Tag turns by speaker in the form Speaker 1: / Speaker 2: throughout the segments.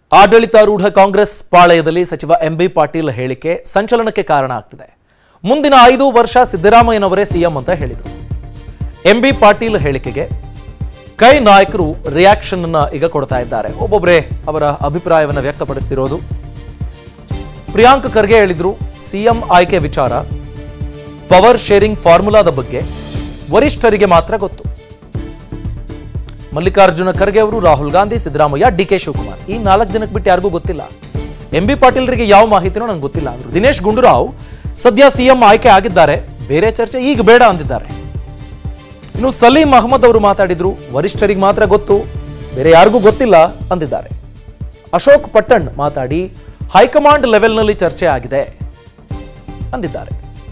Speaker 1: ಆಡಳಿತಾರೂಢ ಕಾಂಗ್ರೆಸ್ ಪಾಳಯದಲ್ಲಿ ಸಚಿವ ಎಂಬಿ ಪಾಟೀಲ್ ಹೇಳಿಕೆ ಸಂಚಲನಕ್ಕೆ ಕಾರಣ ಆಗ್ತಿದೆ ಮುಂದಿನ ಐದು ವರ್ಷ ಸಿದ್ದರಾಮಯ್ಯನವರೇ ಸಿಎಂ ಅಂತ ಹೇಳಿದರು ಎಂಬಿ ಪಾಟೀಲ್ ಹೇಳಿಕೆಗೆ ಕೈ ನಾಯಕರು ರಿಯಾಕ್ಷನ್ ಅನ್ನ ಈಗ ಕೊಡ್ತಾ ಇದ್ದಾರೆ ಒಬ್ಬೊಬ್ಬರೇ ಅವರ ಅಭಿಪ್ರಾಯವನ್ನು ವ್ಯಕ್ತಪಡಿಸ್ತಿರೋದು ಪ್ರಿಯಾಂಕ್ ಖರ್ಗೆ ಹೇಳಿದ್ರು ಸಿಎಂ ಆಯ್ಕೆ ವಿಚಾರ ಪವರ್ ಶೇರಿಂಗ್ ಫಾರ್ಮುಲಾದ ಬಗ್ಗೆ ವರಿಷ್ಠರಿಗೆ ಮಾತ್ರ ಗೊತ್ತು ಮಲ್ಲಿಕಾರ್ಜುನ ಖರ್ಗೆ ಅವರು ರಾಹುಲ್ ಗಾಂಧಿ ಸಿದ್ದರಾಮಯ್ಯ ಡಿ ಕೆ ಶಿವಕುಮಾರ್ ಈ ನಾಲ್ಕು ಜನಕ್ಕೆ ಬಿಟ್ಟು ಯಾರಿಗೂ ಗೊತ್ತಿಲ್ಲ ಎಂ ಬಿ ಪಾಟೀಲ್ರಿಗೆ ಯಾವ ಮಾಹಿತಿನೂ ನಂಗೆ ಗೊತ್ತಿಲ್ಲ ಅಂದ್ರು ದಿನೇಶ್ ಗುಂಡೂರಾವ್ ಸದ್ಯ ಸಿಎಂ ಆಯ್ಕೆ ಆಗಿದ್ದಾರೆ ಬೇರೆ ಚರ್ಚೆ ಈಗ ಬೇಡ ಅಂದಿದ್ದಾರೆ ಇನ್ನು ಸಲೀಂ ಅಹಮದ್ ಅವರು ಮಾತಾಡಿದ್ರು ವರಿಷ್ಠರಿಗೆ ಮಾತ್ರ ಗೊತ್ತು ಬೇರೆ ಯಾರಿಗೂ ಗೊತ್ತಿಲ್ಲ ಅಂದಿದ್ದಾರೆ ಅಶೋಕ್ ಪಟ್ಟಣ್ ಮಾತಾಡಿ ಹೈಕಮಾಂಡ್ ಲೆವೆಲ್ನಲ್ಲಿ ಚರ್ಚೆ ಆಗಿದೆ ಅಂದಿದ್ದಾರೆ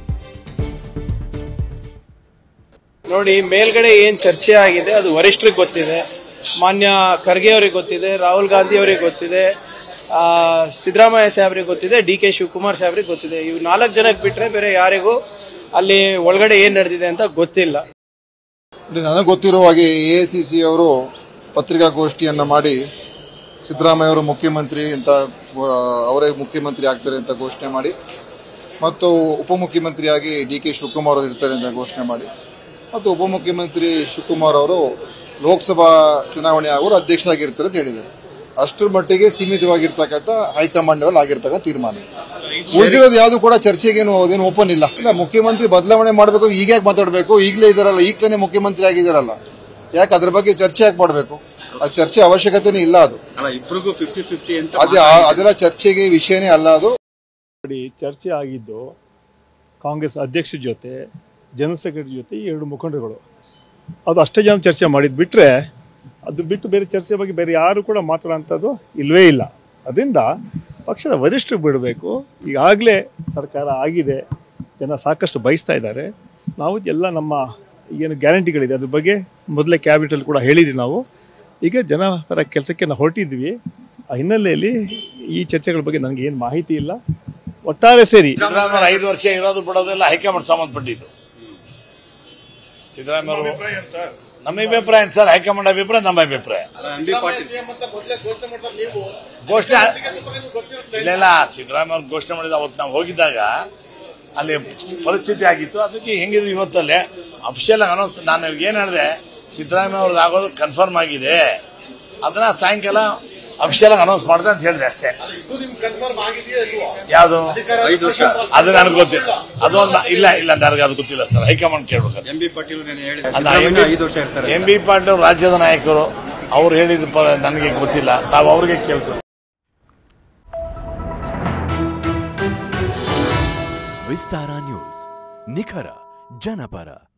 Speaker 2: ನೋಡಿ ಮೇಲ್ಗಡೆ ಏನ್ ಚರ್ಚೆ ಆಗಿದೆ ಅದು ವರಿಷ್ಠರಿಗೆ ಗೊತ್ತಿದೆ ಮಾನ್ಯ ಖರ್ಗೆ ಅವರಿಗೆ ಗೊತ್ತಿದೆ ರಾಹುಲ್ ಗಾಂಧಿ ಅವರಿಗೆ ಗೊತ್ತಿದೆ ಆ, ಸಿದ್ದರಾಮಯ್ಯ ಸಾಹೇಬ್ರಿಗೆ ಗೊತ್ತಿದೆ ಡಿ ಕೆ ಶಿವಕುಮಾರ್ ಸಾಹೇಬ್ರಿಗೆ ಗೊತ್ತಿದೆ ಇವು ನಾಲ್ಕು ಜನಕ್ಕೆ ಬಿಟ್ರೆ ಬೇರೆ ಯಾರಿಗೂ ಅಲ್ಲಿ ಒಳಗಡೆ ಏನ್ ನಡೆದಿದೆ ಅಂತ ಗೊತ್ತಿಲ್ಲ
Speaker 3: ನೋಡಿ, ನನಗೆ ಗೊತ್ತಿರುವ ಹಾಗೆ ಎ ಸಿ ಸಿ ಅವರು ಪತ್ರಿಕಾಗೋಷ್ಠಿಯನ್ನು ಮಾಡಿ ಸಿದ್ದರಾಮಯ್ಯ ಅವರು ಮುಖ್ಯಮಂತ್ರಿ ಅಂತ ಆ, ಅವರೇ ಮುಖ್ಯಮಂತ್ರಿ ಆಗ್ತಾರೆ ಅಂತ ಘೋಷಣೆ ಮಾಡಿ ಮತ್ತು ಉಪಮುಖ್ಯಮಂತ್ರಿಯಾಗಿ ಡಿ ಕೆ ಶಿವಕುಮಾರ್ ಅವರು ಇರ್ತಾರೆ ಅಂತ ಘೋಷಣೆ ಮಾಡಿ ಮತ್ತು ಉಪಮುಖ್ಯಮಂತ್ರಿ ಶಿವಕುಮಾರ್ ಅವರು ಲೋಕಸಭಾ ಚುನಾವಣೆ ಆಗೋರು ಅಧ್ಯಕ್ಷರಾಗಿರ್ತಾರೆ ಅಂತ ಹೇಳಿದ್ದಾರೆ ಅಷ್ಟರ ಮಟ್ಟಿಗೆ ಸೀಮಿತವಾಗಿರ್ತಕ್ಕಂಥ ಹೈಕಮಾಂಡ್ ಲೆವೆಲ್ ಆಗಿರ್ತಕ್ಕಂಥ ತೀರ್ಮಾನ ಉಳಿದಿರೋದು ಯಾವುದು ಕೂಡ ಚರ್ಚೆಗೇನು ಅದೇನು ಓಪನ್ ಇಲ್ಲ ಇಲ್ಲ ಮುಖ್ಯಮಂತ್ರಿ ಬದಲಾವಣೆ ಮಾಡಬೇಕು ಈಗ ಯಾಕೆ ಮಾತಾಡಬೇಕು ಈಗಲೇ ಇದಾರಲ್ಲ ಈಗ ತಾನೇ ಮುಖ್ಯಮಂತ್ರಿ ಆಗಿದಾರಲ್ಲ ಯಾಕೆ ಅದ್ರ ಬಗ್ಗೆ ಚರ್ಚೆ ಯಾಕೆ ಮಾಡಬೇಕು ಆ ಚರ್ಚೆ ಅವಶ್ಯಕತೆನೇ ಇಲ್ಲ ಅದು
Speaker 4: ಅಲ್ಲ ಇಬ್ರಿಗೂ ಫಿಫ್ಟಿ ಫಿಫ್ಟಿ ಅಂತ
Speaker 3: ಅದೇ ಆ- ಅದೆಲ್ಲ ಚರ್ಚೆಗೆ ವಿಷಯನೇ ಅಲ್ಲ ಅದು
Speaker 5: ನೋಡಿ ಚರ್ಚೆ ಆಗಿದ್ದು ಕಾಂಗ್ರೆಸ್ ಅಧ್ಯಕ್ಷ ಜೊತೆ ಜನರಲ್ ಸೆಕ್ರೆಟರಿ ಜೊತೆ ಈ ಎರಡು ಮುಖಂಡರುಗಳು ಅದು ಅಷ್ಟೇ ಜನ ಚರ್ಚೆ ಮಾಡಿದ್ ಬಿಟ್ರೆ ಅದು ಬಿಟ್ಟು ಬೇರೆ ಚರ್ಚೆ ಬಗ್ಗೆ ಬೇರೆ ಯಾರು ಕೂಡ ಮಾತಾಡೋಂಥದ್ದು ಇಲ್ವೇ ಇಲ್ಲ ಅದರಿಂದ ಪಕ್ಷದ ವರಿಷ್ಠರು ಬಿಡಬೇಕು ಈಗಾಗಲೇ ಸರ್ಕಾರ ಆಗಿದೆ ಜನ ಸಾಕಷ್ಟು ಬಯಸ್ತಾ ಇದ್ದಾರೆ ನಾವು ಎಲ್ಲ ನಮ್ಮ ಏನು ಗ್ಯಾರಂಟಿಗಳಿದೆ ಅದ್ರ ಬಗ್ಗೆ ಮೊದಲೇ ಕ್ಯಾಬಿನೆಟಲ್ಲಿ ಕೂಡ ಹೇಳಿದ್ವಿ ನಾವು ಈಗ ಜನಪರ ಕೆಲಸಕ್ಕೆ ನಾವು ಹೊರಟಿದ್ವಿ ಆ ಹಿನ್ನೆಲೆಯಲ್ಲಿ ಈ ಚರ್ಚೆಗಳ ಬಗ್ಗೆ ನನಗೆ ಏನು ಮಾಹಿತಿ ಇಲ್ಲ ಒಟ್ಟಾರೆ ಸೇರಿ
Speaker 6: ಸಿದ್ದರಾಮಯ್ಯ ಐದು ವರ್ಷ ಇರೋದು ಬಿಡೋದೆಲ್ಲ ಹೈಕಮಾಂಡ್ ಸಂಬಂಧಪಟ್ಟಿದ್ದು ಸಿದ್ದರಾಮಯ್ಯ ನಮ್ಮ ಅಭಿಪ್ರಾಯ ಸರ್ ಹೈಕಮಾಂಡ್ ಅಭಿಪ್ರಾಯ ನಮ್ಮ ಅಭಿಪ್ರಾಯ
Speaker 4: ಎಂ ಬಿ ಪಾಟೀಲ್
Speaker 6: ಘೋಷಣೆ ಇಲ್ಲ ಇಲ್ಲ ಸಿದ್ದರಾಮಯ್ಯ ಅವ್ರು ಘೋಷಣೆ ಮಾಡಿದ ಅವತ್ತು ನಾವು ಹೋಗಿದ್ದಾಗ ಅಲ್ಲಿ ಪರಿಸ್ಥಿತಿ ಆಗಿತ್ತು ಅದಕ್ಕೆ ಹೆಂಗಿದ್ರು ಇವತ್ತಲ್ಲೇ ಅಫಿಷಿಯಲ್ ಅನೌನ್ಸ್ ನಾನು ಏನ್ ಹೇಳಿದೆ ಸಿದ್ದರಾಮಯ್ಯ ಅವ್ರದ್ದು ಆಗೋದು ಕನ್ಫರ್ಮ್ ಆಗಿದೆ ಅದನ್ನ ಸಾಯಂಕಾಲ ಅಫಿಷಿಯಲ್ ಅನೌನ್ಸ್ ಮಾಡಿದೆ ಅಂತ ಹೇಳಿದೆ ಅಷ್ಟೇ ಯಾವುದು
Speaker 4: ಐದು ವರ್ಷ
Speaker 6: ಅದು ನನಗೆ ಗೊತ್ತಿಲ್ಲ ಅದು ಒಂದು ಇಲ್ಲ ಇಲ್ಲ ನನಗೆ ಅದು ಗೊತ್ತಿಲ್ಲ ಸರ್ ಹೈಕಮಾಂಡ್ ಕೇಳ್ಬೇಕು
Speaker 4: ಎಂ ಬಿ ಪಾಟೀಲ್ ನೆನ್ನೆ ಹೇಳಿದ್ರು
Speaker 6: ಅಲ್ಲ,
Speaker 4: ಸಿದ್ದರಾಮಯ್ಯ
Speaker 6: MB
Speaker 4: ಐದು ವರ್ಷ ಇರ್ತಾರೆ
Speaker 6: ಎಂ ಬಿ ಪಾಟೀಲ್ ಅವರು ರಾಜ್ಯದ ನಾಯಕರು ಅವ್ರು ಹೇಳಿದ ಪ- ನನಗೆ ಗೊತ್ತಿಲ್ಲ ತಾವು ಅವ್ರಿಗೆ ಕೇಳ್ಕೊಂಡು
Speaker 7: ವಿಸ್ತಾರ ನ್ಯೂಸ್ ನಿಖರ ಜನಪರ